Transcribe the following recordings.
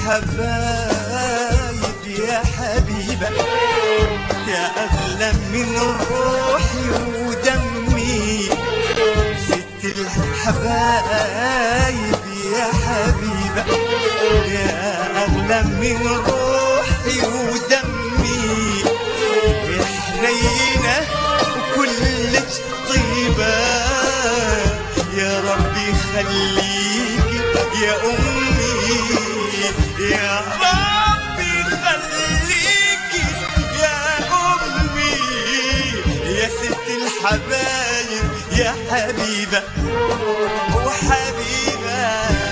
الحبايب يا حبيبة يا أغلى من روحي ودمي ست الحبايب يا حبيبة يا أغلى من روحي ودمي يا حنينة وكلك طيبة يا ربي خليكي يا أمي يا ربي خليكي يا أمي يا ست الحبايب يا حبيبة وحبيبة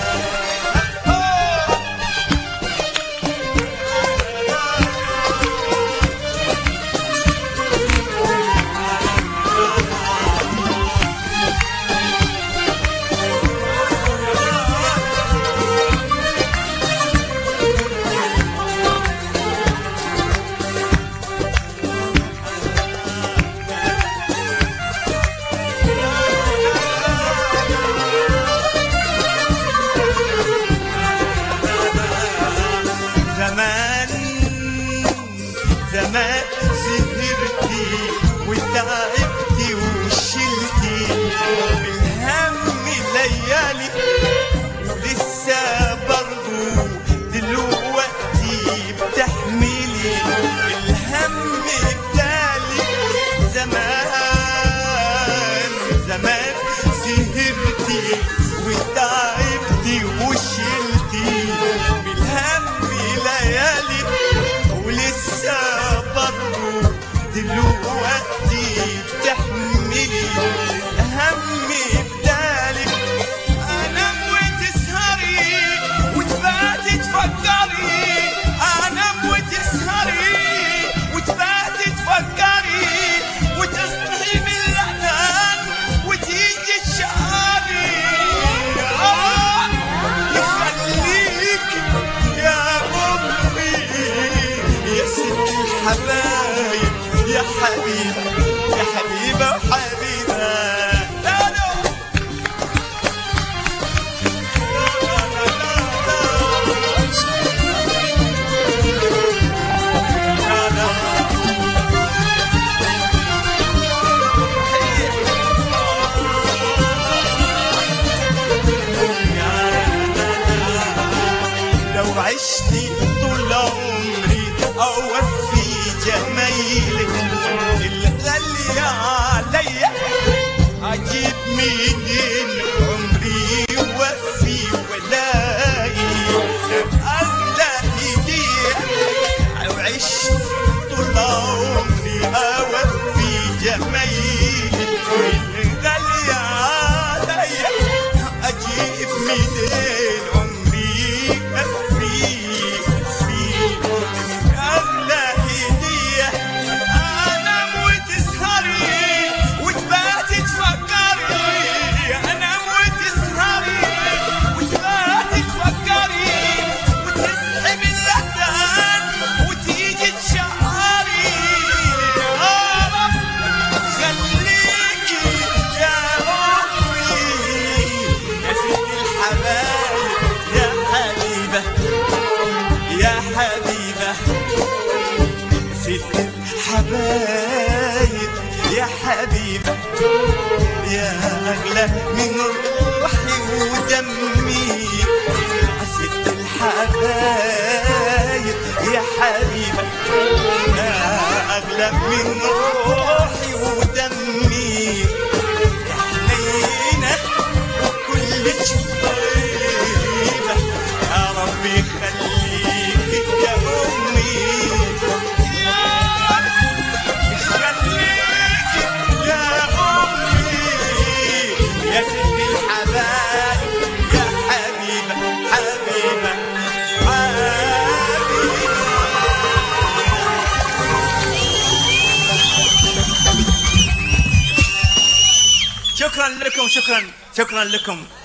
زمان زمان سهرتي وتعبتي وشلتي الهم ليالي ولسه برضو دلوقتي بتحملي الهم بدالي زمان زمان سهرتي وتعبتي وشلتي بالهم ليالي ولسه برضو دلوقتي بتحملي هم بدالك انام وتسهري وتباتي تفكري انام وتسهري وتباتي تفكري وتصحي من الاذان وتيجي تشعري آه، يخليك يا امي يا ست الحبايب يا حبيبه يا حبيبه وحبيبه لا لا لا لا لو عشتي طول عمري اوفي جمايلك الغالية عليا اجيب منين عمري وفي ولاقي اغلى هدية لو عشت طول عمري اوفي جمايلك الغالية عليا اجيب منين عمري أفي أفي أغلى هدية أنام وتسهري وتباتي تفكري أنام وتسهري وتباتي تفكري وتصحي من الأذان وتيجي تشعري يا رب خليكي يا أمي يا ست الحبايب يا حبيبة يا حبيبة ست الحبايب يا حبيبة يا أغلى من روحي ودمي ست الحبايب يا حبيبة يا أغلى من روحي ودمي يا حنينة وكلك طيبة يا ربي خليك يا أمي يا رب خليك يا أمي يا ست الحبايب يا حبيبة حبيبة حبيبة شكرا لكم شكرا شكرا لكم